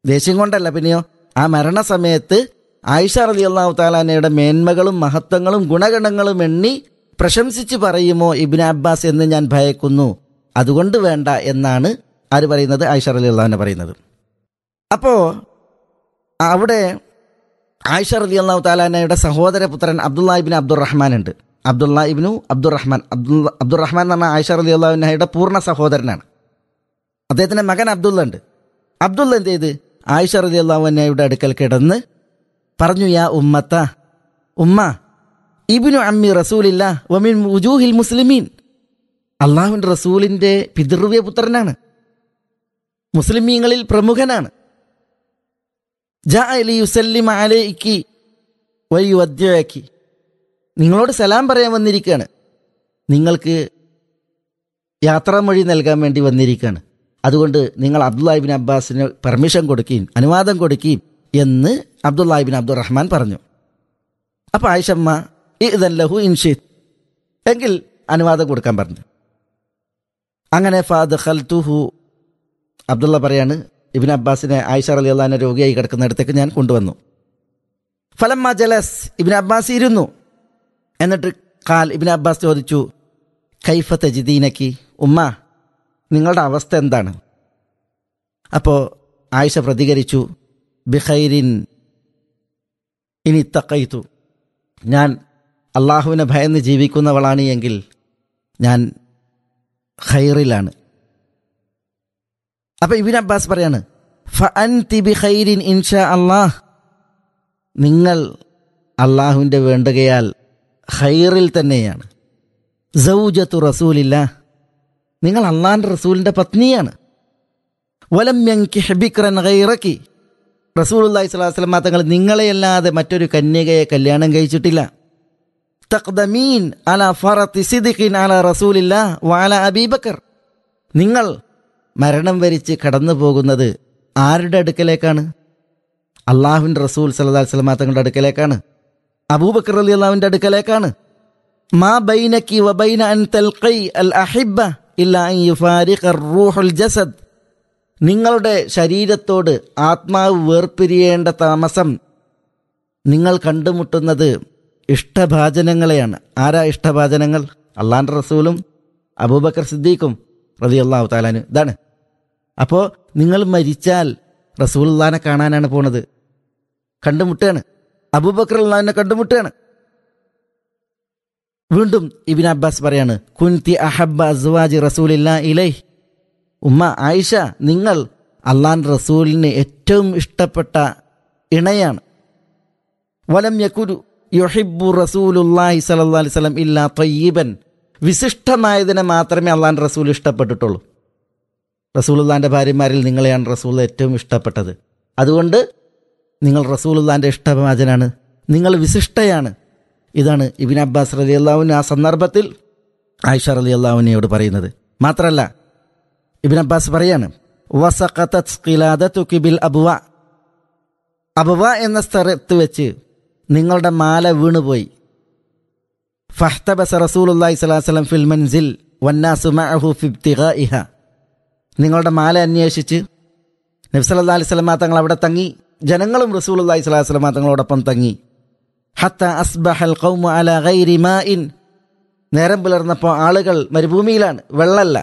ദേഷ്യം കൊണ്ടല്ല പിന്നെയോ ആ മരണസമയത്ത് ആയിഷ റലി അള്ളാഹു താലാനയുടെ മേന്മകളും മഹത്വങ്ങളും ഗുണഗണങ്ങളും എണ്ണി പ്രശംസിച്ച് പറയുമോ ഇബിൻ അബ്ബാസ് എന്ന് ഞാൻ ഭയക്കുന്നു അതുകൊണ്ട് വേണ്ട എന്നാണ് ആര് പറയുന്നത് ആയിഷ റലി അള്ളാഹുനെ പറയുന്നത് അപ്പോൾ അവിടെ ആയിഷ റലി അള്ളാഹു താലാനയുടെ സഹോദര പുത്രൻ അബ്ദുള്ള ഇബിൻ അബ്ദുറഹ്മാൻ ഉണ്ട് അബ്ദുള്ള ഇബിനു അബ്ദുറഹ്മാൻ അബ്ദുള്ള അബ്ദുറഹ്മാൻ എന്ന് പറഞ്ഞാൽ ആയിഷ റലി അള്ളാഹുനയുടെ പൂർണ്ണ സഹോദരനാണ് അദ്ദേഹത്തിൻ്റെ മകൻ അബ്ദുള്ള ഉണ്ട് അബ്ദുള്ള എന്ത് ചെയ്ത് ആയിഷ റലി അള്ളാഹുനയുടെ അടുക്കൽ കിടന്ന് പറഞ്ഞു യാ ഉമ്മത്ത ഉമ്മ ഇബിനു അമ്മി റസൂലില്ല വമിൻ ഉജൂഹിൽ മുസ്ലിമീൻ അള്ളാഹുവിൻ്റെ റസൂലിൻ്റെ പിതൃവ്യ പുത്രനാണ് മുസ്ലിമീങ്ങളിൽ പ്രമുഖനാണ് ജാ അലി യുസല്ലിം അലൈക്കി വയു അദ്യയാക്കി നിങ്ങളോട് സലാം പറയാൻ വന്നിരിക്കുകയാണ് നിങ്ങൾക്ക് യാത്രാമൊഴി നൽകാൻ വേണ്ടി വന്നിരിക്കുകയാണ് അതുകൊണ്ട് നിങ്ങൾ അബ്ദുല്ലാഹിബിൻ അബ്ബാസിന് പെർമിഷൻ കൊടുക്കുകയും അനുവാദം കൊടുക്കുകയും എന്ന് അബ്ദുല്ലാഹിബിൻ അബ്ദുറഹ്മാൻ പറഞ്ഞു അപ്പോൾ ആയിഷമ്മ ഇതൻ ലഹു ഇൻഷീദ് എങ്കിൽ അനുവാദം കൊടുക്കാൻ പറഞ്ഞു അങ്ങനെ ഫാദ് ഖൽത്തുഹു അബ്ദുള്ള പറയാണ് ഇബിൻ അബ്ബാസിനെ ആയിഷ അലി അള്ളഹാനെ രോഗിയായി കിടക്കുന്നിടത്തേക്ക് ഞാൻ കൊണ്ടുവന്നു ഫലമ്മ ജലസ് ഇബിൻ അബ്ബാസ് ഇരുന്നു എന്നിട്ട് കാൽ ഇബിൻ അബ്ബാസ് ചോദിച്ചു കൈഫ തജിദീനക്കി ഉമ്മ നിങ്ങളുടെ അവസ്ഥ എന്താണ് അപ്പോൾ ആയിഷ പ്രതികരിച്ചു ബിഖൈരിൻ ഇനി തക്കയിത്തു ഞാൻ അള്ളാഹുവിനെ ഭയന്ന് ജീവിക്കുന്നവളാണ് എങ്കിൽ ഞാൻ ഖൈറിലാണ് അപ്പൊ ഇബിൻ അബ്ബാസ് പറയാണ് ഫഅൻതി ബിഖൈരിൻ ഇൻഷാ അള്ളാഹ് നിങ്ങൾ അള്ളാഹുവിൻ്റെ വേണ്ടുകയാൽ ഖൈറിൽ തന്നെയാണ് സൗജത്തു റസൂലില്ല നിങ്ങൾ അള്ളാഹിൻ്റെ റസൂലിൻ്റെ പത്നിയാണ് വലം യങ്കിഹ് ബിക്രൻ ഖൈറക്കി റസൂലുള്ളാഹി സ്വല്ലല്ലാഹു അലൈഹി വസല്ലം തങ്ങൾ നിങ്ങളെയല്ലാതെ മറ്റൊരു കന്യകയെ കല്യാണം കഴിച്ചിട്ടില്ല തഖ്ദമീൻ അല ഫറത്തി സിദ്ഖിൻ അല റസൂലില്ല വഅല അബീബക്കർ നിങ്ങൾ മരണം വരിച്ച് കടന്നു പോകുന്നത് ആരുടെ അടുക്കലേക്കാണ് അള്ളാഹുവിൻ്റെ റസൂൽ സല്ലല്ലാഹു അലൈഹി വസല്ലം തങ്ങളുടെ അടുക്കലേക്കാണ് അബൂബക്കർ അലി അള്ളാഹുവിൻ്റെ അടുക്കലേക്കാണ് മാ ബൈനക്കി വബൈന അൻ തൽഖൈ അൽ അഹിബ്ബ ഇല്ല അൻ യുഫാരിഖ റൂഹുൽ ജസദ് നിങ്ങളുടെ ശരീരത്തോട് ആത്മാവ് വേർപിരിയേണ്ട താമസം നിങ്ങൾ കണ്ടുമുട്ടുന്നത് ഇഷ്ടഭാചനങ്ങളെയാണ് ആരാ ഇഷ്ടഭാചനങ്ങൾ അള്ളാൻ്റെ റസൂലും അബൂബക്കർ സിദ്ദീഖും റതി അള്ളാഹു താലാന് ഇതാണ് അപ്പോൾ നിങ്ങൾ മരിച്ചാൽ റസൂലുള്ളാനെ കാണാനാണ് പോണത് കണ്ടുമുട്ടുകയാണ് അബൂബക്കർ അള്ളാഹിനെ കണ്ടുമുട്ടുകയാണ് വീണ്ടും ഇബിൻ അബ്ബാസ് പറയാണ് കുൻതി അഹബ്ബ അസ്വാജി റസൂലില്ല ഇലൈ ഉമ്മ ആയിഷ നിങ്ങൾ അള്ളാൻ റസൂലിന് ഏറ്റവും ഇഷ്ടപ്പെട്ട ഇണയാണ് വലം യക്കുരു യൊഹിബു റസൂലുല്ലാഹി സലല്ലാ അലൈഹി സ്വലം ഇല്ലാ തൊയ്യീബൻ വിശിഷ്ടമായതിനെ മാത്രമേ അള്ളാൻ റസൂൽ ഇഷ്ടപ്പെട്ടിട്ടുള്ളൂ റസൂലുല്ലാൻ്റെ ഭാര്യമാരിൽ നിങ്ങളെയാണ് റസൂൽ ഏറ്റവും ഇഷ്ടപ്പെട്ടത് അതുകൊണ്ട് നിങ്ങൾ റസൂലുല്ലാൻ്റെ ഇഷ്ടഭാജനാണ് നിങ്ങൾ വിശിഷ്ടയാണ് ഇതാണ് ഇബിൻ അബ്ബാസ് റലി അള്ളാഹുവിന് ആ സന്ദർഭത്തിൽ ആയിഷ റലി അള്ളാഹുവിനെയോട് പറയുന്നത് മാത്രമല്ല ഇബിൻ അബ്ബാസ് പറയാണ് വസഖതത് ഖിലാദതുകി ബിൽ അബ്വ അബ്വ എന്ന സ്ഥലത്ത് വെച്ച് നിങ്ങളുടെ മാല വീണുപോയി ഫഹ്തബസ റസൂലുള്ളാഹി സ്വല്ലല്ലാഹു അലൈഹി വസല്ലം ഫിൽ മൻസിൽ വന്നാസു മഅഹു ഫി ഇബ്തിഗാഇഹ നിങ്ങളുടെ മാല അന്വേഷിച്ച് നബി സല്ലല്ലാഹു അലൈഹി വസല്ലം തങ്ങൾ അവിടെ തങ്ങി ജനങ്ങളും റസൂലുള്ളാഹി സ്വല്ലല്ലാഹു അലൈഹി വസല്ലം തങ്ങളോടൊപ്പം തങ്ങി ഹത്ത അസ്ബഹൽ ഖൗമു അല ഗൈരി മാഇൻ നേരം പുലർന്നപ്പോൾ ആളുകൾ മരുഭൂമിയിലാണ് വെള്ളമല്ല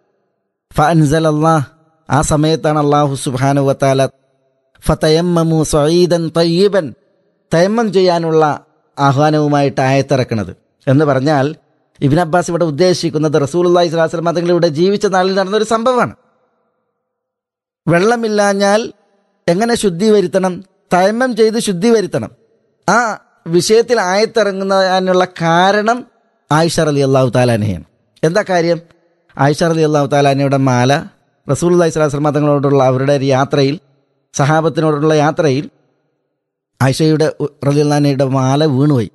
ഫഅൻസൽ അള്ളാഹ് ആ സമയത്താണ് അള്ളാഹു സുബ്ഹാനഹു വതആല ഫതയമ്മമു സഈദൻ തയ്യിബൻ തയമ്മം ചെയ്യാനുള്ള ആഹ്വാനവുമായിട്ട് ആയത്തിറക്കുന്നത് എന്ന് പറഞ്ഞാൽ ഇബിൻ അബ്ബാസ് ഇവിടെ ഉദ്ദേശിക്കുന്നത് റസൂലുള്ളാഹി സ്വല്ലല്ലാഹു അലൈഹി വസല്ലം തങ്ങൾ ഇവിടെ ജീവിച്ച നാളിൽ നടന്നൊരു സംഭവമാണ് വെള്ളമില്ലാഞ്ഞാൽ എങ്ങനെ ശുദ്ധി വരുത്തണം തയമ്മം ചെയ്ത് ശുദ്ധി വരുത്തണം ആ വിഷയത്തിൽ ആയത്തിറങ്ങുന്നതിനുള്ള കാരണം ആയിഷ അലി അള്ളാഹു താലാനയാണ് എന്താ കാര്യം ആയിഷ അലി അള്ളാഹു താലാനയുടെ മാല റസൂൽ അള്ളഹി സ്വലാസ്ലമ തങ്ങളോടുള്ള അവരുടെ ഒരു യാത്രയിൽ സഹാബത്തിനോടുള്ള യാത്രയിൽ ആയിഷയുടെ റലിയുള്ളാനയുടെ മാല വീണുപോയി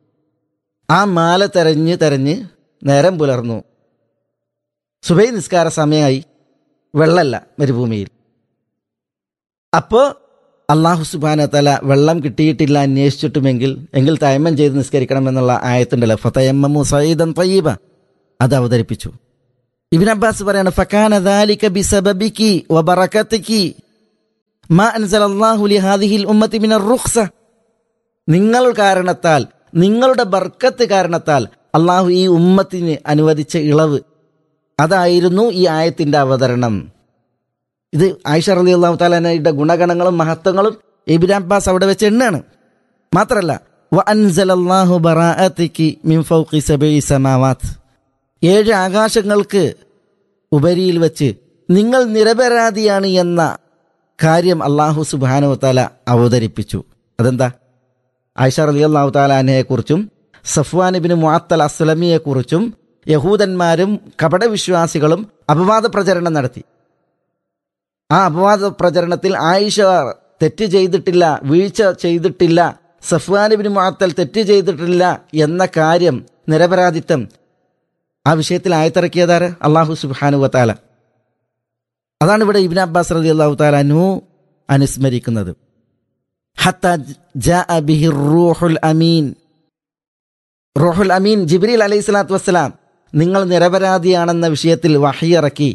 ആ മാല തെരഞ്ഞ് തെരഞ്ഞ് നേരം പുലർന്നു സുബൈ നിസ്കാര സമയമായി വെള്ളമല്ല മരുഭൂമിയിൽ അപ്പോൾ അള്ളാഹു സുബാന തല വെള്ളം കിട്ടിയിട്ടില്ല അന്വേഷിച്ചിട്ടുമെങ്കിൽ എങ്കിൽ തയമ്മം ചെയ്ത് നിസ്കരിക്കണം എന്നുള്ള ആയത്തുണ്ടല്ലോ ഫതയമ്മു സയ്യിദൻ തയ്യബ അത് അവതരിപ്പിച്ചു ഇബിൻ അബ്ബാസ് പറയാണ് ഫക്കാന ദാലിക ബിസബബിക്കി വബറകത്തിക്കി മാ അൻസലല്ലാഹു ലിഹാദിഹിൽ ഉമ്മത്തി മിനർ റുഖ്സ നിങ്ങൾ കാരണത്താൽ നിങ്ങളുടെ ബർക്കത്ത് കാരണത്താൽ അള്ളാഹു ഈ ഉമ്മത്തിന് അനുവദിച്ച ഇളവ് അതായിരുന്നു ഈ ആയത്തിന്റെ അവതരണം ഇത് ആയിഷ റലി അള്ളാഹു താലയുടെ ഗുണഗണങ്ങളും മഹത്വങ്ങളും ഇബിൻ അബ്ബാസ് അവിടെ വെച്ച് എണ്ണാണ് മാത്രല്ല വ അൻസലല്ലാഹു ബറാഅത്തിക്ക് മിൻ ഫൗഖി സബഇ സമാവാത്ത് ഏഴ് ആകാശങ്ങൾക്ക് ഉപരിയിൽ വെച്ച് നിങ്ങൾ നിരപരാധിയാണ് എന്ന കാര്യം അള്ളാഹു സുബാനു താല അവതരിപ്പിച്ചു അതെന്താ ആയിഷ റലി അള്ളാഹു താലാനെക്കുറിച്ചും സഫ്വാനിബിന് മുഅത്തൽ അസ്ലമിയെക്കുറിച്ചും യഹൂദന്മാരും കപടവിശ്വാസികളും അപവാദ പ്രചരണം നടത്തി ആ അപവാദ പ്രചരണത്തിൽ ആയിഷ തെറ്റ് ചെയ്തിട്ടില്ല വീഴ്ച ചെയ്തിട്ടില്ല സഫ്വാനിബിന് മുഅത്തൽ തെറ്റ് ചെയ്തിട്ടില്ല എന്ന കാര്യം നിരപരാധിത്വം ആ വിഷയത്തിൽ ആയത്തിറക്കിയതാര് അള്ളാഹു സുബാനു വത്താല അതാണ് ഇവിടെ ഇബിൻ അബ്ബാസ് റലി അള്ളാഹു താലാനു അനുസ്മരിക്കുന്നത് ഹത്ത ജാഅ ബിഹി റൂഹുൽ അമീൻ റൂഹുൽ അമീൻ ജിബ്രീൽ അലൈഹി സ്വലാത്തു വസ്സലാം നിങ്ങൾ നിരപരാധിയാണെന്ന വിഷയത്തിൽ വഹിയിറക്കി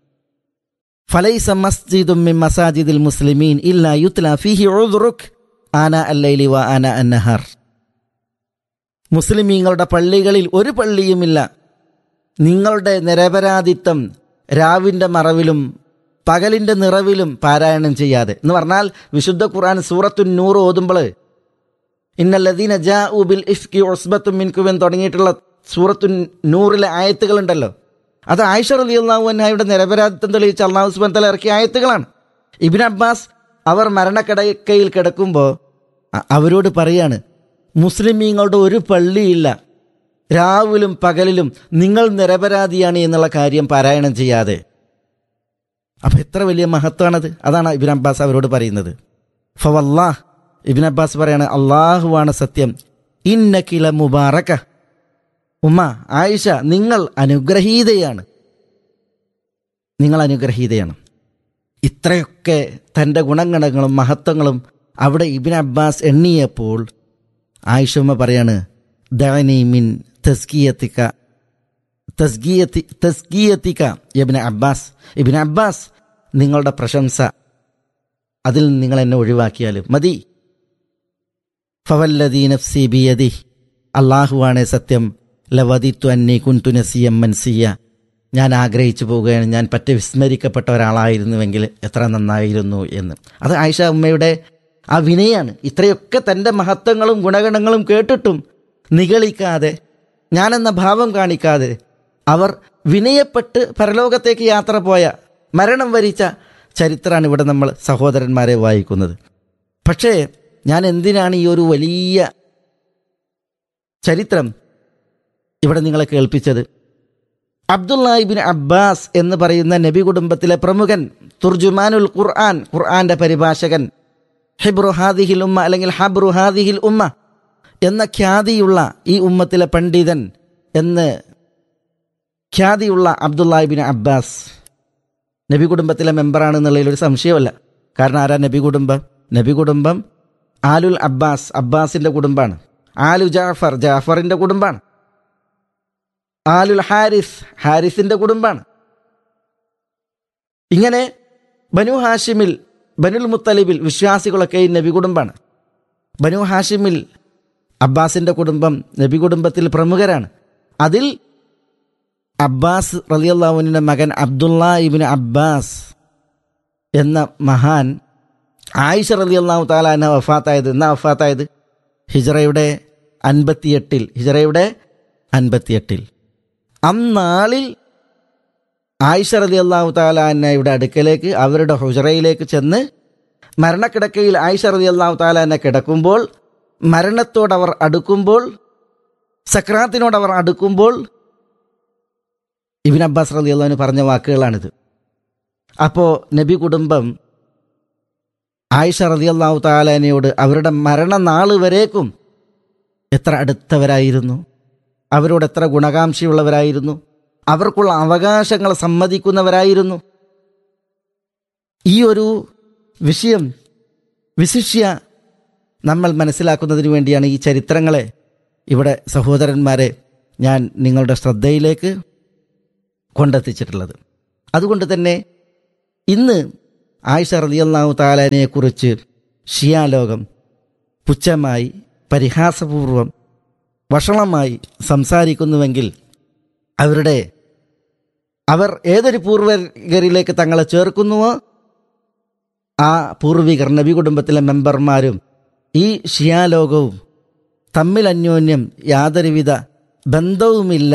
ഫലൈസ മസ്ജിദും മിൻ മസാജിദിൽ മുസ്ലിമീൻ ഇല്ല യുത്ല ഫീഹി ഉദ്റുക് ആന അല്ലൈലി വ ആന അന്നഹർ മുസ്ലിമീങ്ങളുടെ പള്ളികളിൽ ഒരു പള്ളിയുമില്ല നിങ്ങളുടെ നിരപരാധിത്വം രാവിൻ്റെ മറവിലും പകലിൻ്റെ നിറവിലും പാരായണം ചെയ്യാതെ എന്ന് പറഞ്ഞാൽ വിശുദ്ധ ഖുർആൻ സൂറത്തു നൂറ് ഓതുമ്പോൾ ഇന്നല്ലദീന ജാ ഉബിൽ ഇഫ്കി ഒസ്ബത്തും മിൻകുവൻ തുടങ്ങിയിട്ടുള്ള സൂറത്തു നൂറിലെ ആയത്തുകളുണ്ടല്ലോ അത് ആയിഷ റലി അള്ളാഹു അന്നായുടെ നിരപരാധിത്വം തെളിയിച്ച് അള്ളാഹു സുബൻ തല ഇറക്കിയ ആയത്തുകളാണ് ഇബിൻ അബ്ബാസ് അവർ മരണക്കിടക്കയിൽ കിടക്കുമ്പോൾ അവരോട് പറയാണ് മുസ്ലിമീങ്ങളുടെ ഒരു പള്ളിയില്ല രാവിലും പകലിലും നിങ്ങൾ നിരപരാധിയാണ് എന്നുള്ള കാര്യം പാരായണം ചെയ്യാതെ അപ്പൊ എത്ര വലിയ മഹത്വമാണത് അതാണ് ഇബിൻ അബ്ബാസ് അവരോട് പറയുന്നത് ഫവല്ലാഹ് ഇബിൻ അബ്ബാസ് പറയാണ് അള്ളാഹുവാണ് സത്യം ഇന്നക്കില മുബാറക്ക ഉമ്മ ആയിഷ നിങ്ങൾ അനുഗ്രഹീതയാണ് നിങ്ങൾ അനുഗ്രഹീതയാണ് ഇത്രയൊക്കെ തൻ്റെ ഗുണഗണങ്ങളും മഹത്വങ്ങളും അവിടെ ഇബിൻ അബ്ബാസ് എണ്ണിയപ്പോൾ ആയിഷമ്മ പറയാണ് ദഅനി മിൻ തസ്കിയത്തിക്ക തസ്കിയത്തി തസ്കിയത്തിക്ക ഇബിൻ അബ്ബാസ് ഇബിൻ അബ്ബാസ് നിങ്ങളുടെ പ്രശംസ അതിൽ നിങ്ങൾ എന്നെ ഒഴിവാക്കിയാൽ മതി ഫവല്ലദീ നഫ്സി ബിയദി അള്ളാഹുവാണ് സത്യം ലവദിത്തു അന്നി കുൻതു നസിയം മൻസിയ ഞാൻ ആഗ്രഹിച്ചു പോവുകയാണ് ഞാൻ പറ്റ വിസ്മരിക്കപ്പെട്ട ഒരാളായിരുന്നുവെങ്കിൽ എത്ര നന്നായിരുന്നു എന്ന് അത് ആയിഷ ഉമ്മയുടെ ആ വിനയാണ് ഇത്രയൊക്കെ തൻ്റെ മഹത്വങ്ങളും ഗുണഗണങ്ങളും കേട്ടിട്ടും നിഗളിക്കാതെ ഞാനെന്ന ഭാവം കാണിക്കാതെ അവർ വിനയപ്പെട്ട് പരലോകത്തേക്ക് യാത്ര പോയ മരണം വരിച്ച ചരിത്രമാണ് ഇവിടെ നമ്മൾ സഹോദരന്മാരെ വായിക്കുന്നത് പക്ഷേ ഞാൻ എന്തിനാണ് ഈ ഒരു വലിയ ചരിത്രം ഇവിടെ നിങ്ങളെ കേൾപ്പിച്ചത് അബ്ദുല്ലാഹിബിൻ അബ്ബാസ് എന്ന് പറയുന്ന നബി കുടുംബത്തിലെ പ്രമുഖൻ തുർജുമാനുൽ ഖുർആൻ ഖുർആന്റെ പരിഭാഷകൻ ഹിബ്രു ഹാദിഹിൽ ഉമ്മ അല്ലെങ്കിൽ ഹബ്രു ഹാദിഹിൽ ഉമ്മ എന്ന ഖ്യാതിയുള്ള ഈ ഉമ്മത്തിലെ പണ്ഡിതൻ എന്ന് ഖ്യാതിയുള്ള അബ്ദുല്ലാഹിബിൻ അബ്ബാസ് നബി കുടുംബത്തിലെ മെമ്പറാണ് എന്നുള്ളതിൽ ഒരു സംശയമല്ല കാരണം ആരാ നബി കുടുംബം നബി കുടുംബം ആലുൽ അബ്ബാസ് അബ്ബാസിന്റെ കുടുംബാണ് ആലു ജാഫർ ജാഫറിന്റെ കുടുംബാണ് ആലുൽ ഹാരിസ് ഹാരിസിന്റെ കുടുംബാണ് ഇങ്ങനെ ബനു ഹാഷിമിൽ ബനുൽ മുത്തലിബിൽ വിശ്വാസികളൊക്കെ ഈ നബി കുടുംബാണ് ബനു ഹാഷിമിൽ അബ്ബാസിന്റെ കുടുംബം നബി കുടുംബത്തിൽ പ്രമുഖരാണ് അതിൽ അബ്ബാസ് റലിയല്ലാവുവിൻ്റെ മകൻ അബ്ദുള്ള ഇബിൻ അബ്ബാസ് എന്ന മഹാൻ ആയിഷ റലിയല്ലാഹു താലാന വഫാത്തായത് എന്നാ വഫാത്തായത് ഹിജറയുടെ അൻപത്തിയെട്ടിൽ ഹിജറയുടെ അൻപത്തിയെട്ടിൽ അന്നാളിൽ ആയിഷ റലി അള്ളാഹു താലാന്നയുടെ അടുക്കലേക്ക് അവരുടെ ഹുജറയിലേക്ക് ചെന്ന് മരണക്കിടക്കയിൽ ആയിഷ റലി അള്ളാഹു താലാന്നെ കിടക്കുമ്പോൾ മരണത്തോടവർ അടുക്കുമ്പോൾ സക്രാത്തിനോടവർ അടുക്കുമ്പോൾ ഇബിൻ അബ്ബാസ് റലി അള്ളാഹുവിന് പറഞ്ഞ വാക്കുകളാണിത് അപ്പോൾ നബി കുടുംബം ആയിഷ റലി അള്ളാഹു താലാനയോട് അവരുടെ മരണനാൾ വരേക്കും എത്ര അടുത്തവരായിരുന്നു അവരോട് എത്ര ഗുണകാംക്ഷയുള്ളവരായിരുന്നു അവർക്കുള്ള അവകാശങ്ങൾ സമ്മതിക്കുന്നവരായിരുന്നു ഈ ഒരു വിഷയം വിശിഷ്യ നമ്മൾ മനസ്സിലാക്കുന്നതിന് വേണ്ടിയാണ് ഈ ചരിത്രങ്ങളെ ഇവിടെ സഹോദരന്മാരെ ഞാൻ നിങ്ങളുടെ ശ്രദ്ധയിലേക്ക് കൊണ്ടെത്തിച്ചിട്ടുള്ളത് അതുകൊണ്ട് തന്നെ ഇന്ന് ആയിഷ റളിയല്ലാഹു താലാനെക്കുറിച്ച് ഷിയാലോകം പുച്ഛമായി പരിഹാസപൂർവം വഷളമായി സംസാരിക്കുന്നുവെങ്കിൽ അവരുടെ അവർ ഏതൊരു പൂർവികരിലേക്ക് തങ്ങളെ ചേർക്കുന്നുവോ ആ പൂർവികർ നബി കുടുംബത്തിലെ മെമ്പർമാരും ഈ ഷിയാലോകവും തമ്മിൽ അന്യോന്യം യാതൊരുവിധ ബന്ധവുമില്ല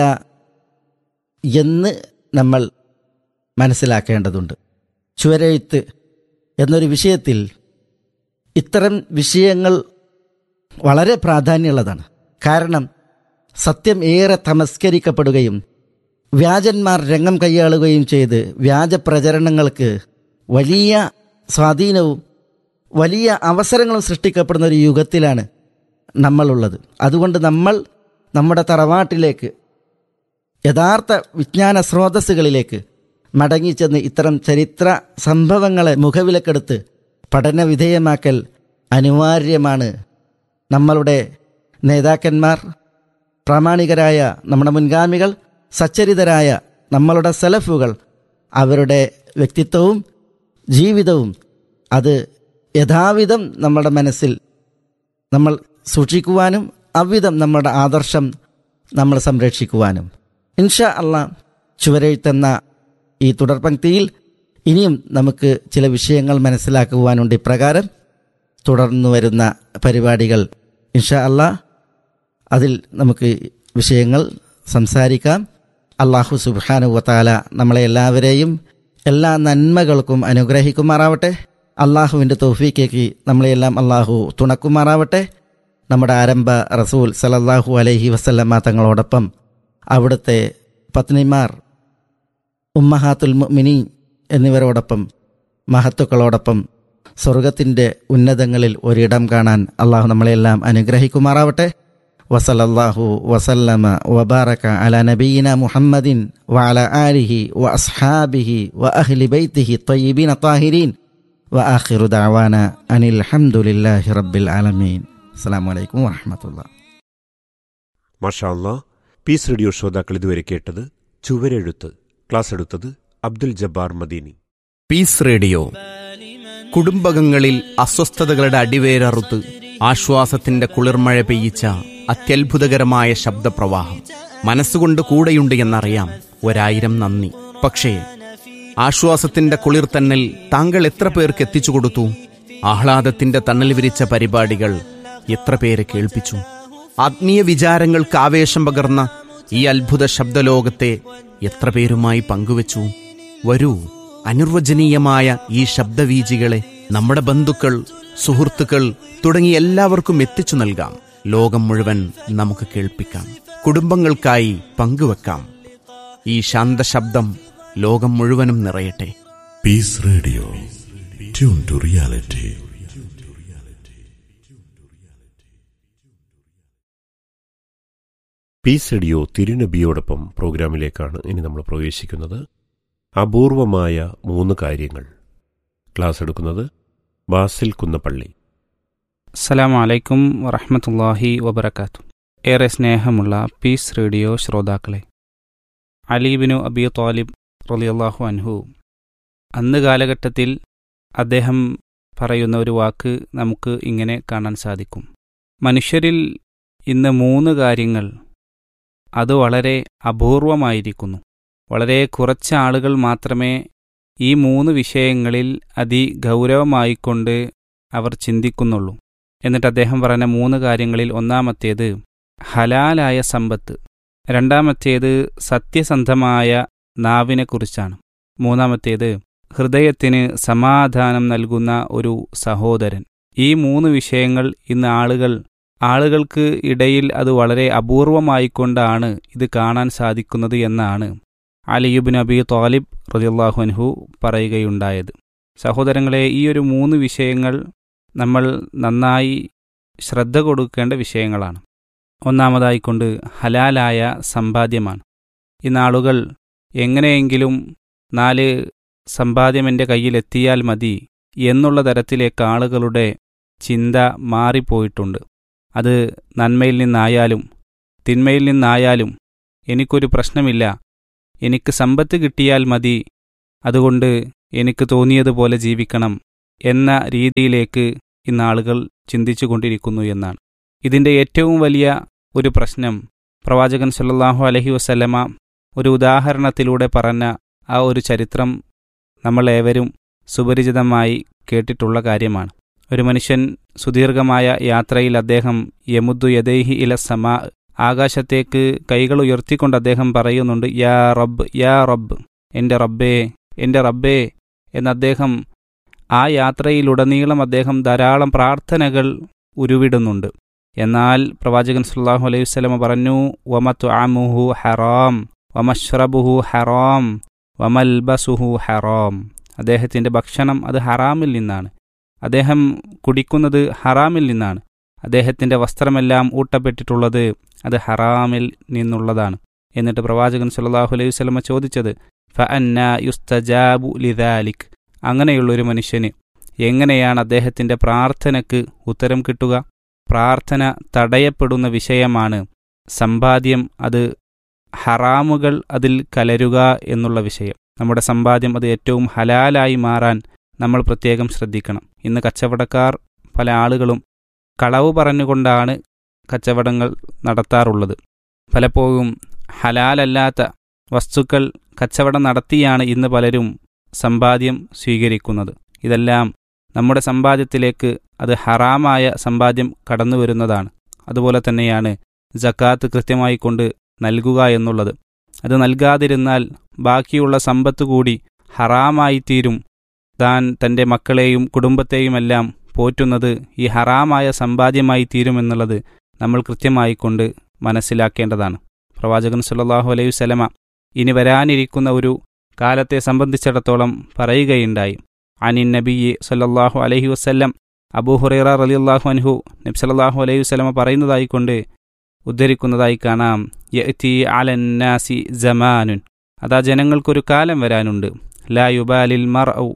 എന്ന് നമ്മൾ മനസ്സിലാക്കേണ്ടതുണ്ട് ചുവരെഴുത്ത് എന്നൊരു വിഷയത്തിൽ ഇത്തരം വിഷയങ്ങൾ വളരെ പ്രാധാന്യമുള്ളതാണ് കാരണം സത്യം ഏറെ തമസ്കരിക്കപ്പെടുകയും വ്യാജന്മാർ രംഗം കൈയാളുകയും ചെയ്ത് വ്യാജ പ്രചരണങ്ങൾക്ക് വലിയ സ്വാധീനവും വലിയ അവസരങ്ങളും സൃഷ്ടിക്കപ്പെടുന്ന ഒരു യുഗത്തിലാണ് നമ്മളുള്ളത് അതുകൊണ്ട് നമ്മൾ നമ്മുടെ തറവാട്ടിലേക്ക് യഥാർത്ഥ വിജ്ഞാന സ്രോതസ്സുകളിലേക്ക് മടങ്ങിച്ചെന്ന് ഇത്തരം ചരിത്ര സംഭവങ്ങളെ മുഖവിലക്കെടുത്ത് പഠന വിധേയമാക്കൽ അനിവാര്യമാണ് നമ്മളുടെ നേതാക്കന്മാർ പ്രാമാണികരായ നമ്മുടെ മുൻഗാമികൾ സച്ചരിതരായ നമ്മളുടെ സെലഫുകൾ അവരുടെ വ്യക്തിത്വവും ജീവിതവും അത് യഥാവിധം നമ്മുടെ മനസ്സിൽ നമ്മൾ സൂക്ഷിക്കുവാനും അவ்விധം നമ്മുടെ ആദർശം നമ്മൾ സംരക്ഷിക്കുവാനും ഇൻഷാ അള്ളാ ചുവരെഴുത്തെന്ന ഈ തുടർപങ്ക്തിയിൽ ഇനിയും നമുക്ക് ചില വിഷയങ്ങൾ മനസ്സിലാക്കുവാനുണ്ട് ഇപ്രകാരം തുടർന്നു വരുന്ന പരിപാടികൾ ഇൻഷാ അള്ളാ അതിൽ നമുക്ക് വിഷയങ്ങൾ സംസാരിക്കാം അള്ളാഹു സുബാനു വത്താല നമ്മളെ എല്ലാവരെയും എല്ലാ നന്മകൾക്കും അനുഗ്രഹിക്കുമാറാവട്ടെ അള്ളാഹുവിൻ്റെ തൗഫീക്കേക്ക് നമ്മളെയെല്ലാം അള്ളാഹു തുണക്കുമാറാവട്ടെ നമ്മുടെ ആരംഭ റസൂൽ സലല്ലാഹു അലൈഹി വസല്ലമ്മ തങ്ങളോടൊപ്പം അവിടുത്തെ പത്നിമാർ ഉമ്മഹാത്തുൽ മുഅ്മിനീൻ എന്നിവരോടൊപ്പം മഹത്തുക്കളോടൊപ്പം സ്വർഗത്തിൻ്റെ ഉന്നതങ്ങളിൽ ഒരിടം കാണാൻ അള്ളാഹു നമ്മളെല്ലാം അനുഗ്രഹിക്കുമാറാവട്ടെ വസലല്ലാഹു വസല്ലമ വബാറക അല നബീന മുഹമ്മദിൻ വഅല ആലിഹി വ അസ്ഹാബിഹി വ അഹ്ലി ബൈത്തിഹി ത്വയ്യിബീന താഹിരീൻ വ ആഖിറു ദഅവാന അനിൽ ഹംദുലില്ലാഹി റബ്ബിൽ ആലമീൻ അസ്സലാമു അലൈക്കും വറഹ്മത്തുള്ളാഹി മഷാല്ല പീസ് റേഡിയോ ശ്രോതാക്കൾ ഇതുവരെ കേട്ടത് ചുവരെഴുത്ത് ക്ലാസ് എടുത്തത് അബ്ദുൽ ജബ്ബാർ മദീനി പീസ് റേഡിയോ കുടുംബകങ്ങളിൽ അസ്വസ്ഥതകളുടെ അടിവേരറുത്ത് ആശ്വാസത്തിന്റെ കുളിർമഴ പെയ്യിച്ച അത്യത്ഭുതകരമായ ശബ്ദപ്രവാഹം മനസ്സുകൊണ്ട് കൂടെയുണ്ട് എന്നറിയാം ഒരായിരം നന്ദി പക്ഷേ ആശ്വാസത്തിന്റെ കുളിർ തന്നൽ താങ്കൾ എത്ര പേർക്ക് എത്തിച്ചു കൊടുത്തു ആഹ്ലാദത്തിന്റെ തണൽ വിരിച്ച പരിപാടികൾ എത്ര പേരെ കേൾപ്പിച്ചു ആത്മീയ വിചാരങ്ങൾക്ക് ആവേശം പകർന്ന ഈ അത്ഭുത ശബ്ദലോകത്തെ എത്ര പേരുമായി പങ്കുവച്ചു വരൂ അനിർവചനീയമായ ഈ ശബ്ദവീജികളെ നമ്മുടെ ബന്ധുക്കൾ സുഹൃത്തുക്കൾ തുടങ്ങി എല്ലാവർക്കും എത്തിച്ചു നൽകാം ലോകം മുഴുവൻ നമുക്ക് കേൾപ്പിക്കാം കുടുംബങ്ങൾക്കായി പങ്കുവെക്കാം ഈ ശാന്തശബ്ദം ലോകം മുഴുവനും നിറയട്ടെ Peace Radio. Tune to reality. Peace radio തിരുനബിയോടൊപ്പം പ്രോഗ്രാമിലേക്കാണ് ഇനി നമ്മൾ പ്രവേശിക്കുന്നത് അപൂർവമായ മൂന്ന് കാര്യങ്ങൾ ക്ലാസ് എടുക്കുന്നത് ബാസിൽ കുന്നപ്പള്ളി അസ്സലാമു അലൈക്കും വറഹമത്തല്ലാഹി വബർക്കാത്തു ഏറെ സ്നേഹമുള്ള പീസ് റേഡിയോ ശ്രോതാക്കളെ അലീബിനു അബി താലിബ് റളിയല്ലാഹു അൻഹു അന്ന് കാലഘട്ടത്തിൽ അദ്ദേഹം പറയുന്ന ഒരു വാക്ക് നമുക്ക് ഇങ്ങനെ കാണാൻ സാധിക്കും മനുഷ്യരിൽ ഇന്ന് മൂന്ന് കാര്യങ്ങൾ അത് വളരെ അപൂർവമായിരിക്കുന്നു വളരെ കുറച്ച് ആളുകൾ മാത്രമേ ഈ മൂന്ന് വിഷയങ്ങളിൽ അതിഗൗരവമായിക്കൊണ്ട് അവർ ചിന്തിക്കുന്നുള്ളൂ എന്നിട്ട് അദ്ദേഹം പറഞ്ഞ മൂന്ന് കാര്യങ്ങളിൽ ഒന്നാമത്തേത് ഹലാലായ സമ്പത്ത് രണ്ടാമത്തേത് സത്യസന്ധമായ നാവിനെക്കുറിച്ചാണ് മൂന്നാമത്തേത് ഹൃദയത്തിന് സമാധാനം നൽകുന്ന ഒരു സഹോദരൻ ഈ മൂന്ന് വിഷയങ്ങൾ ഇന്ന് ആളുകൾ ആളുകൾക്ക് ഇടയിൽ അത് വളരെ അപൂർവമായിക്കൊണ്ടാണ് ഇത് കാണാൻ സാധിക്കുന്നത് എന്നാണ് അലിയുബിൻ അബി താലിബ് റളിയല്ലാഹു അൻഹു പറയുകയുണ്ടായത് സഹോദരങ്ങളെ ഈ ഒരു മൂന്ന് വിഷയങ്ങൾ നമ്മൾ നന്നായി ശ്രദ്ധ കൊടുക്കേണ്ട വിഷയങ്ങളാണ് ഒന്നാമതായിക്കൊണ്ട് ഹലാലായ സമ്പാദ്യമാണ് ഇന്നാളുകൾ എങ്ങനെയെങ്കിലും നാല് സമ്പാദ്യം എൻ്റെ കയ്യിലെത്തിയാൽ മതി എന്നുള്ള തരത്തിലേക്ക് ആളുകളുടെ ചിന്ത മാറിപ്പോയിട്ടുണ്ട് അത് നന്മയിൽ നിന്നായാലും തിന്മയിൽ നിന്നായാലും എനിക്കൊരു പ്രശ്നമില്ല എനിക്ക് സമ്പത്ത് കിട്ടിയാൽ മതി അതുകൊണ്ട് എനിക്ക് തോന്നിയതുപോലെ ജീവിക്കണം എന്ന രീതിയിലേക്ക് ഇന്ന് ആളുകൾ ചിന്തിച്ചു കൊണ്ടിരിക്കുന്നു എന്നാണ് ഇതിൻ്റെ ഏറ്റവും വലിയ ഒരു പ്രശ്നം പ്രവാചകൻ സല്ലല്ലാഹു അലഹി വസല്ലമ ഒരു ഉദാഹരണത്തിലൂടെ പറഞ്ഞ ആ ഒരു ചരിത്രം നമ്മളേവരും സുപരിചിതമായി കേട്ടിട്ടുള്ള കാര്യമാണ് ഒരു മനുഷ്യൻ സുദീർഘമായ യാത്രയിൽ അദ്ദേഹം യമുദ്ദു യദൈഹി ഇല സമാ ആകാശത്തേക്ക് കൈകൾ ഉയർത്തിക്കൊണ്ട് അദ്ദേഹം പറയുന്നുണ്ട് യാ റബ്ബ് യാ റബ്ബ് എൻ്റെ റബ്ബേ എൻ്റെ റബ്ബേ എന്ന് അദ്ദേഹം ആ യാത്രയിലുടനീളം അദ്ദേഹം ധാരാളം പ്രാർത്ഥനകൾ ഉരുവിടുന്നുണ്ട് എന്നാൽ പ്രവാചകൻ സല്ലല്ലാഹു അലൈഹി വസല്ലമ പറഞ്ഞു വമത്തു ആമുഹു ഹറാം വമഷ്റബുഹു ഹറാം വമൽബസുഹു ഹറാം അദ്ദേഹത്തിൻ്റെ ഭക്ഷണം അത് ഹറാമിൽ നിന്നാണ് അദ്ദേഹം കുടിക്കുന്നത് ഹറാമിൽ നിന്നാണ് അദ്ദേഹത്തിൻ്റെ വസ്ത്രമെല്ലാം ഊട്ടപ്പെട്ടിട്ടുള്ളത് അത് ഹറാമിൽ നിന്നുള്ളതാണ് എന്നിട്ട് പ്രവാചകൻ സല്ലല്ലാഹു അലൈഹി വസല്ലമ ചോദിച്ചത് ഫ അന്ന യുസ്തജാബു ലിദാലിക് അങ്ങനെയുള്ളൊരു മനുഷ്യന് എങ്ങനെയാണ് അദ്ദേഹത്തിൻ്റെ പ്രാർത്ഥനയ്ക്ക് ഉത്തരം കിട്ടുക പ്രാർത്ഥന തടയപ്പെടുന്ന വിഷയമാണ് സമ്പാദ്യം അത് ഹറാമുകൾ അതിൽ കലരുക എന്നുള്ള വിഷയം നമ്മുടെ സമ്പാദ്യം അത് ഏറ്റവും ഹലാലായി മാറാൻ നമ്മൾ പ്രത്യേകം ശ്രദ്ധിക്കണം ഇന്ന് കച്ചവടക്കാർ പല ആളുകളും കളവ് പറഞ്ഞുകൊണ്ടാണ് കച്ചവടങ്ങൾ നടത്താറുള്ളത് പലപ്പോഴും ഹലാലല്ലാത്ത വസ്തുക്കൾ കച്ചവടം നടത്തിയാണ് ഇന്ന് പലരും സമ്പാദ്യം സ്വീകരിക്കുന്നത് ഇതെല്ലാം നമ്മുടെ സമ്പാദ്യത്തിലേക്ക് അത് ഹറാമായ സമ്പാദ്യം കടന്നു വരുന്നതാണ് അതുപോലെ തന്നെയാണ് ജക്കാത്ത് കൃത്യമായി കൊണ്ട് നൽകുക എന്നുള്ളത് അത് നൽകാതിരുന്നാൽ ബാക്കിയുള്ള സമ്പത്ത് കൂടി ഹറാമായി തീരും താൻ തൻ്റെ മക്കളെയും കുടുംബത്തെയുമെല്ലാം പോറ്റുന്നത് ഈ ഹറാമായ സമ്പാദ്യമായി തീരുമെന്നുള്ളത് നമ്മൾ കൃത്യമായി കൊണ്ട് മനസ്സിലാക്കേണ്ടതാണ് പ്രവാചകൻ സല്ലല്ലാഹു അലൈഹി വസല്ലമ ഇനി വരാനിരിക്കുന്ന ഒരു കാലത്തെ സംബന്ധിച്ചിടത്തോളം പറയുകയുണ്ടായി അനിൻ നബിയെ സല്ലല്ലാഹു അലൈഹി വസല്ലം അബൂ ഹുറൈറ റളിയല്ലാഹു അൻഹു നബി സല്ലല്ലാഹു അലൈഹി വസല്ലമ പറയുന്നതായി കൊണ്ട് ഉദ്ധരിക്കുന്നതായി കാണാം യഅതി അലന്നാസി ജമാനുൻ അതാ ജനങ്ങൾക്കൊരു കാലം വരാനുണ്ട് ലാ യുബാലിൽ മർഉ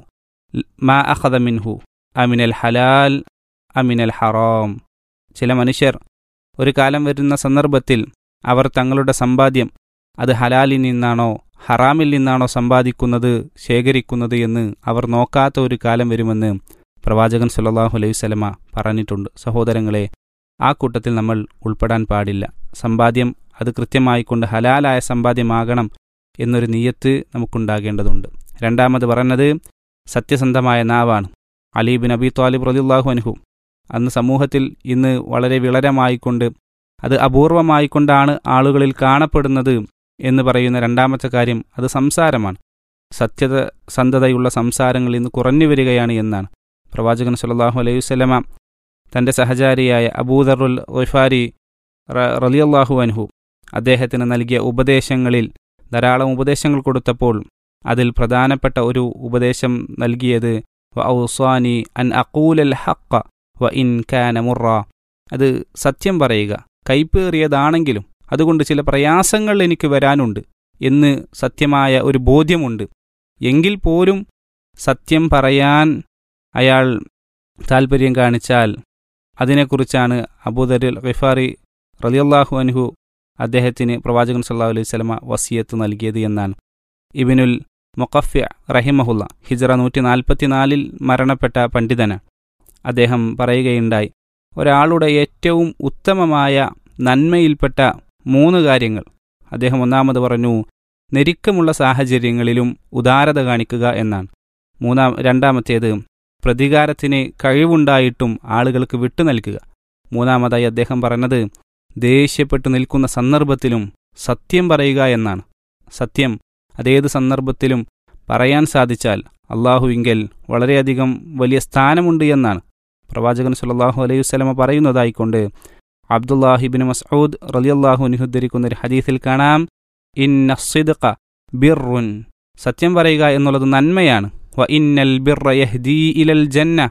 മാ അഖദ മിൻഹു അമിനൽ ഹലാൽ അമിനൽ ഹറാം ചില മനുഷ്യർ ഒരു കാലം വരുന്ന സന്ദർഭത്തിൽ അവർ തങ്ങളുടെ സമ്പാദ്യം അത് ഹലാലിൽ നിന്നാണോ ഹറാമിൽ നിന്നാണോ സമ്പാദിക്കുന്നത് ശേഖരിക്കുന്നത് എന്ന് അവർ നോക്കാത്ത ഒരു കാലം വരുമെന്ന് പ്രവാചകൻ സല്ലല്ലാഹു അലൈഹി വസല്ലമ പറഞ്ഞിട്ടുണ്ട് സഹോദരങ്ങളെ ആ കൂട്ടത്തിൽ നമ്മൾ ഉൾപ്പെടാൻ പാടില്ല സമ്പാദ്യം അത് കൃത്യമായി കൊണ്ട് ഹലാലായ സമ്പാദ്യമാകണം എന്നൊരു നീയത്ത് നമുക്കുണ്ടാകേണ്ടതുണ്ട് രണ്ടാമത് പറഞ്ഞത് സത്യസന്ധമായ നാവാണ് അലീബിൻ അബി ത്വാലിബ് റലിള്ളാഹു അൻഹു അന്ന് സമൂഹത്തിൽ ഇന്ന് വളരെ വിളരമായിക്കൊണ്ട് അത് അപൂർവമായിക്കൊണ്ടാണ് ആളുകളിൽ കാണപ്പെടുന്നത് എന്ന് പറയുന്ന രണ്ടാമത്തെ കാര്യം അത് സംസാരമാണ് സത്യത സന്ധതയുള്ള സംസാരങ്ങൾ ഇന്ന് കുറഞ്ഞു വരികയാണ് എന്നാണ് പ്രവാചകൻ സല്ലല്ലാഹു അലൈഹി വസല്ലമ തൻ്റെ സഹചാരിയായ അബൂദറുൽ റിഫാരി റലിയല്ലാഹു അൻഹു അദ്ദേഹത്തിന് നൽകിയ ഉപദേശങ്ങളിൽ ധാരാളം ഉപദേശങ്ങൾ കൊടുത്തപ്പോൾ അതിൽ പ്രധാനപ്പെട്ട ഒരു ഉപദേശം നൽകിയത് വ ഔസാനി അൻ അക്കൂലൽ ഹക്ക വ ഇൻ കാന മുറ അത് സത്യം പറയുക കൈപ്പേറിയതാണെങ്കിലും അതുകൊണ്ട് ചില പ്രയാസങ്ങൾ എനിക്ക് വരാനുണ്ട് എന്ന് സത്യമായ ഒരു ബോധ്യമുണ്ട് എങ്കിൽ പോലും സത്യം പറയാൻ അയാൾ താൽപ്പര്യം കാണിച്ചാൽ അതിനെക്കുറിച്ചാണ് അബൂദർ ഖിഫാറി റലിയല്ലാഹു അൻഹു അദ്ദേഹത്തിന് പ്രവാചകൻ സല്ലല്ലാഹു അലൈഹി വസല്ലമ വസിയത്ത് നൽകിയത് എന്നാണ് ഇബിനുൽ മൊക്കഫ്യ റഹിമഹുല്ല ഹിജറ നൂറ്റി നാൽപ്പത്തിനാലിൽ മരണപ്പെട്ട പണ്ഡിതനാണ് അദ്ദേഹം പറയുകയുണ്ടായി ഒരാളുടെ ഏറ്റവും ഉത്തമമായ നന്മയിൽപ്പെട്ട മൂന്ന് കാര്യങ്ങൾ അദ്ദേഹം ഒന്നാമത് പറഞ്ഞു നെരുക്കമുള്ള സാഹചര്യങ്ങളിലും ഉദാരത കാണിക്കുക എന്നാണ് മൂന്നാം രണ്ടാമത്തേത് പ്രതികാരത്തിന് കഴിവുണ്ടായിട്ടും ആളുകൾക്ക് വിട്ടു നൽകുക മൂന്നാമതായി അദ്ദേഹം പറഞ്ഞത് ദേഷ്യപ്പെട്ടു നിൽക്കുന്ന സന്ദർഭത്തിലും സത്യം പറയുക എന്നാണ് സത്യം അതേത് സന്ദർഭത്തിലും പറയാൻ സാധിച്ചാൽ അള്ളാഹുവിങ്കൽ വളരെയധികം വലിയ സ്ഥാനമുണ്ട് എന്നാണ് പ്രവാചകൻ സല്ലല്ലാഹു അലൈഹി വസല്ലമ പറയുന്നതായിക്കൊണ്ട് അബ്ദുല്ലാഹിബിൻ മസ്ഊദ് റളിയല്ലാഹു അൻഹു ഉദ്ധരിക്കുന്ന ഒരു ഹദീസിൽ കാണാം ഇന്ന സിദ്ഖ ബിർറുൻ സത്യം പറയുക എന്നുള്ളത് നന്മയാണ് വ ഇന്നൽ ബിർറ യഹ്ദീ ഇലൽ ജന്ന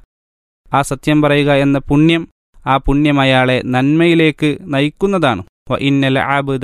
ആ സത്യം പറയുക എന്ന പുണ്യം ആ പുണ്യം അയാളെ നന്മയിലേക്ക് നയിക്കുന്നതാണ് വ ഇന്നൽ ആബുദ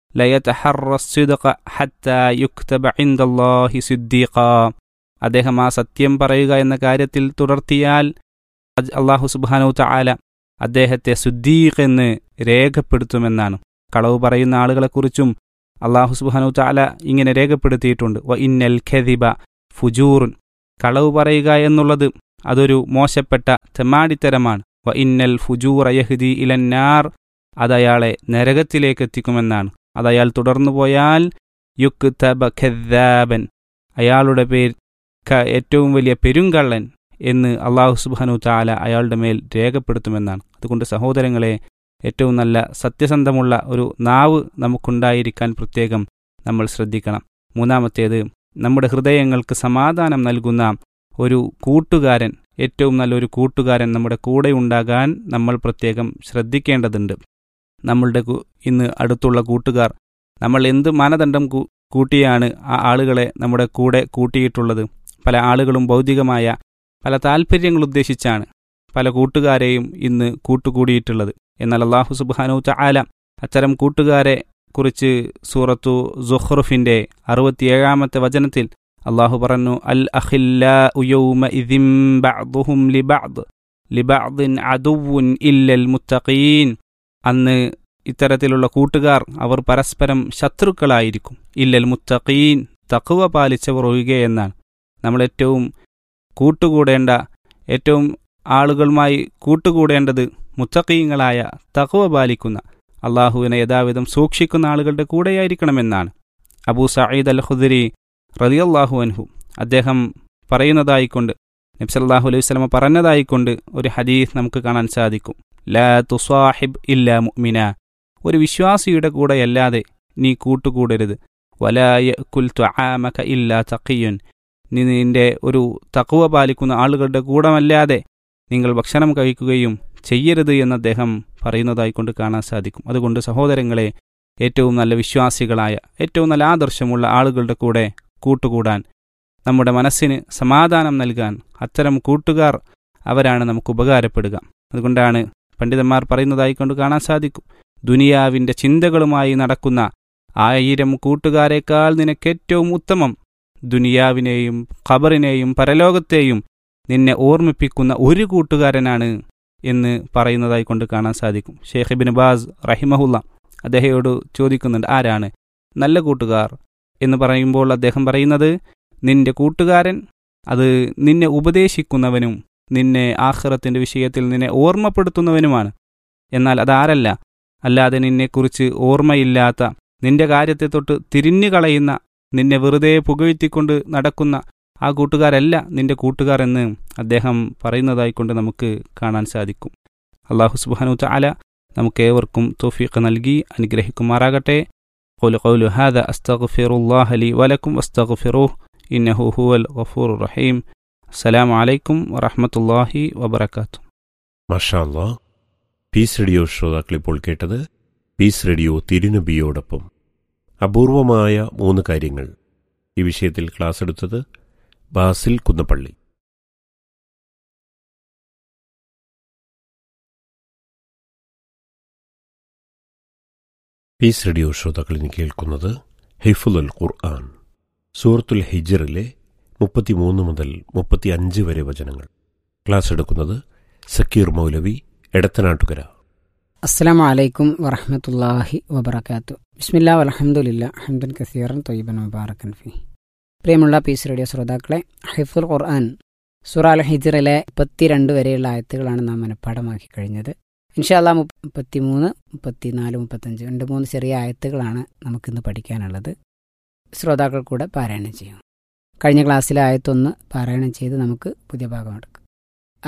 ലയതഹറ സിദ്ഖ ഹത്താ യുക്തബ ഇൻദല്ലാഹി സിദ്ദീഖ അദ്ദേഹം ആ സത്യം പറയുക എന്ന കാര്യത്തിൽ തുടർത്തിയാൽ അള്ളാഹു സുബ്ഹാനഹു തആല അദ്ദേഹത്തെ സുദ്ദീഖ് എന്ന് രേഖപ്പെടുത്തുമെന്നാണ് കളവ് പറയുന്ന ആളുകളെക്കുറിച്ചും അള്ളാഹു സുബ്ഹാനഹു തആല ഇങ്ങനെ രേഖപ്പെടുത്തിയിട്ടുണ്ട് വ ഇന്നൽ ഖദിബ ഫുജൂറുൻ കളവ് പറയുക എന്നുള്ളത് അതൊരു മോശപ്പെട്ട തെമാടിത്തരമാണ് വ ഇന്നൽ ഫുജൂർ അയഹ്ദി ഇലന്നാർ അതയാളെ നരകത്തിലേക്ക് എത്തിക്കുമെന്നാണ് അതയാൾ തുടർന്നു പോയാൽ യുക്ക് തബ ഖദ്ദാബൻ അയാളുടെ പേര് ക- ഏറ്റവും വലിയ പെരുങ്കള്ളൻ എന്ന് അള്ളാഹു സുബാനു താല അയാളുടെ മേൽ രേഖപ്പെടുത്തുമെന്നാണ് അതുകൊണ്ട് സഹോദരങ്ങളെ ഏറ്റവും നല്ല സത്യസന്ധമുള്ള ഒരു നാവ് നമുക്കുണ്ടായിരിക്കാൻ പ്രത്യേകം നമ്മൾ ശ്രദ്ധിക്കണം മൂന്നാമത്തേത് നമ്മുടെ ഹൃദയങ്ങൾക്ക് സമാധാനം നൽകുന്ന ഒരു കൂട്ടുകാരൻ ഏറ്റവും നല്ലൊരു കൂട്ടുകാരൻ നമ്മുടെ കൂടെ ഉണ്ടാകാൻ നമ്മൾ പ്രത്യേകം ശ്രദ്ധിക്കേണ്ടതുണ്ട് നമ്മളുടെ കു- ഇന്ന് അടുത്തുള്ള കൂട്ടുകാർ നമ്മൾ എന്ത് മാനദണ്ഡം കൂ- കൂട്ടിയാണ് ആ ആളുകളെ നമ്മുടെ കൂടെ കൂട്ടിയിട്ടുള്ളത് പല ആളുകളും ഭൗതികമായ പല താല്പര്യങ്ങൾ ഉദ്ദേശിച്ചാണ് പല കൂട്ടുകാരെയും ഇന്ന് കൂട്ടുകൂടിയിട്ടുള്ളത് എന്നാൽ അള്ളാഹു സുബാനു ചാല അത്തരം കൂട്ടുകാരെ കുറിച്ച് സൂറത്തു സുഹ്റുഫിന്റെ അറുപത്തിയേഴാമത്തെ വചനത്തിൽ അള്ളാഹു പറഞ്ഞു അൽ അഖില്ലും ലിബഅദിൻ അദുവുൻ ഇല്ലൽ മുത്തഖീൻ അന്ന് ഇത്തരത്തിലുള്ള കൂട്ടുകാർ അവർ പരസ്പരം ശത്രുക്കളായിരിക്കും ഇല്ലൽ മുത്തഖീൻ തക്കുവ പാലിച്ചവർ ഒഴികെയെന്നാണ് നമ്മൾ ഏറ്റവും കൂട്ടുകൂടേണ്ട ഏറ്റവും ആളുകളുമായി കൂട്ടുകൂടേണ്ടത് മുത്തഖീങ്ങളായ തക്കുവ പാലിക്കുന്ന അള്ളാഹുവിനെ യഥാവിധം സൂക്ഷിക്കുന്ന ആളുകളുടെ കൂടെയായിരിക്കണമെന്നാണ് അബൂ സയ്യിദ് അൽ ഖുദരി റളിയല്ലാഹു അൻഹു അദ്ദേഹം പറയുന്നതായിക്കൊണ്ട് നബ്സല്ലാഹു അലൈഹി വസല്ലമ പറഞ്ഞതായിക്കൊണ്ട് ഒരു ഹദീസ് നമുക്ക് കാണാൻ സാധിക്കും ലാ തുസാഹിബ് ഇല്ലാ മുഅ്മിന ഒരു വിശ്വാസിയുടെ കൂടെയല്ലാതെ നീ കൂട്ടുകൂടരുത് വലായ കുൽ ത്വആമക ഇല്ലാ തഖിയുൻ നീ നിന്റെ ഒരു തഖ്വ പാലിക്കുന്ന ആളുകളുടെ കൂടമല്ലാതെ നിങ്ങൾ ഭക്ഷണം കഴിക്കുകയും ചെയ്യരുത് എന്ന് അദ്ദേഹം പറയുന്നതായിക്കൊണ്ട് കാണാൻ സാധിക്കും അതുകൊണ്ട് സഹോദരങ്ങളെ ഏറ്റവും നല്ല വിശ്വാസികളായ ഏറ്റവും നല്ല ആദർശമുള്ള ആളുകളുടെ കൂടെ കൂട്ടുകൂടാൻ നമ്മുടെ മനസ്സിന് സമാധാനം നൽകാൻ അത്തരം കൂട്ടുകാർ അവരാണ് നമുക്ക് ഉപകാരപ്പെടുക അതുകൊണ്ടാണ് പണ്ഡിതന്മാർ പറയുന്നതായിക്കൊണ്ട് കാണാൻ സാധിക്കും ദുനിയാവിൻ്റെ ചിന്തകളുമായി നടക്കുന്ന ആയിരം കൂട്ടുകാരെക്കാൾ നിനക്കേറ്റവും ഉത്തമം ദുനിയാവിനെയും ഖബറിനെയും പരലോകത്തെയും നിന്നെ ഓർമ്മിപ്പിക്കുന്ന ഒരു കൂട്ടുകാരനാണ് എന്ന് പറയുന്നതായി കൊണ്ട് കാണാൻ സാധിക്കും ഷെയ്ഖ് ബിൻ ബാസ് റഹിമഹുല്ല അദ്ദേഹത്തോട് ചോദിക്കുന്നുണ്ട് ആരാണ് നല്ല കൂട്ടുകാർ എന്ന് പറയുമ്പോൾ അദ്ദേഹം പറയുന്നത് നിന്റെ കൂട്ടുകാരൻ അത് നിന്നെ ഉപദേശിക്കുന്നവനും നിന്നെ ആഖിറത്തിന്റെ വിഷയത്തിൽ നിന്നെ ഓർമ്മപ്പെടുത്തുന്നവനുമാണ് എന്നാൽ അതാരല്ല അല്ലാതെ നിന്നെക്കുറിച്ച് ഓർമ്മയില്ലാത്ത നിന്റെ കാര്യത്തെ തൊട്ട് തിരിഞ്ഞു കളയുന്ന നിന്നെ വെറുതെ പുകഴ്ത്തിക്കൊണ്ട് നടക്കുന്ന ആ കൂട്ടുകാരല്ല നിന്റെ കൂട്ടുകാർ എന്ന് അദ്ദേഹം പറയുന്നതായിക്കൊണ്ട് നമുക്ക് കാണാൻ സാധിക്കും അള്ളാഹു സുബാനു ചാല നമുക്കേവർക്കും തോഫീഖ് നൽകി അനുഗ്രഹിക്കുമാറാകട്ടെ قول قول هذا أستغفر الله لي ولكم واستغفروه إنه هو الغفور الرحيم السلام عليكم ورحمة الله وبركاته മഷാല്ലാ പീസ് റേഡിയോ ശ്രോതാക്കൾ ഇപ്പോൾ കേട്ടത് പീസ് റേഡിയോ തിരുനബിയോടൊപ്പം അപൂർവമായ മൂന്ന് കാര്യങ്ങൾ ഈ വിഷയത്തിൽ ക്ലാസ് എടുത്തത് ബാസിൽ കുന്നപ്പള്ളി പീസ് റേഡിയോ ശ്രോതാക്കൾ ഇനി കേൾക്കുന്നത് ഹിഫുൽ ഖുർആൻ സൂറത്തുൽ ഹിജറിലെ മുപ്പത്തിമൂന്ന് മുതൽ മുപ്പത്തി അഞ്ച് വരെ വചനങ്ങൾ ക്ലാസ് എടുക്കുന്നത് സക്കീർ മൗലവി എടത്തനാട്ടുകര അസ്സാം വലൈക്കും വറഹമത്തല്ലാഹി വബർക്കാത്തു ബിസ്മില്ലാ അലഹമുല്ല ഹംദൻ കസീറൻ തൊയ്ബൻ മുബാറക്കൻ ഫി പ്രിയമുള്ള പീസ് റേഡിയോ ശ്രോതാക്കളെ ഹൈഫുൽ ഖുർആൻ സുറ അൽ ഹിജറിലെ മുപ്പത്തിരണ്ട് വരെയുള്ള ആയത്തുകളാണ് നാം മനഃപ്പാടമാക്കി കഴിഞ്ഞത് ഇൻഷാല്ല മുപ്പത്തി മൂന്ന് മുപ്പത്തിനാല് മുപ്പത്തഞ്ച് രണ്ട് മൂന്ന് ചെറിയ ആയത്തുകളാണ് നമുക്കിന്ന് പഠിക്കാനുള്ളത് ശ്രോതാക്കൾ കൂടെ പാരായണം ചെയ്യും കഴിഞ്ഞ ക്ലാസ്സിലെ ആയത്തൊന്ന് പാരായണം ചെയ്ത് നമുക്ക് പുതിയ ഭാഗം എടുക്കാം